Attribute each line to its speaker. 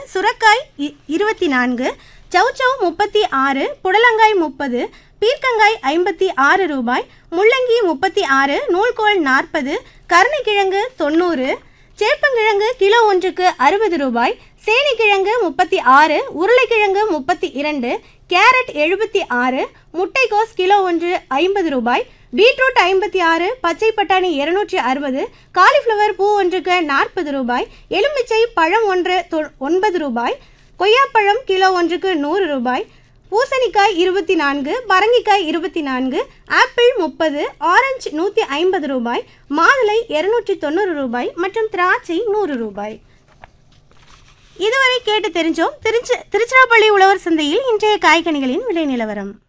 Speaker 1: சுரக்காய் இ- இருபத்தி நான்கு சௌச்சௌ முப்பத்தி ஆறு புடலங்காய் முப்பது பீர்க்கங்காய் ஐம்பத்தி ஆறு ரூபாய் முள்ளங்கி முப்பத்தி ஆறு நூல்கோல் நாற்பது கருணைக்கிழங்கு தொண்ணூறு சேப்பங்கிழங்கு கிலோ ஒன்றுக்கு அறுபது ரூபாய் சேனிக்கிழங்கு முப்பத்தி ஆறு உருளைக்கிழங்கு முப்பத்தி இரண்டு கேரட் எழுபத்தி ஆறு முட்டைக்கோஸ் கிலோ ஒன்று ஐம்பது ரூபாய் பீட்ரூட் ஐம்பத்தி ஆறு பச்சை பட்டாணி இருநூற்றி அறுபது காலிஃப்ளவர் பூ ஒன்றுக்கு நாற்பது ரூபாய் எலுமிச்சை பழம் ஒன்று தொ- ஒன்பது ரூபாய் கொய்யாப்பழம் கிலோ ஒன்றுக்கு நூறு ரூபாய் பூசணிக்காய் இருபத்தி நான்கு பரங்கிக்காய் இருபத்தி நான்கு ஆப்பிள் முப்பது ஆரஞ்சு நூற்றி ஐம்பது ரூபாய் மாதுளை இருநூற்றி தொண்ணூறு ரூபாய் மற்றும் திராட்சை நூறு ரூபாய் இதுவரை கேட்டு தெரிஞ்சோம் திருச்சி திருச்சிராப்பள்ளி உழவர் சந்தையில் இன்றைய காய்கனிகளின் விலை நிலவரம்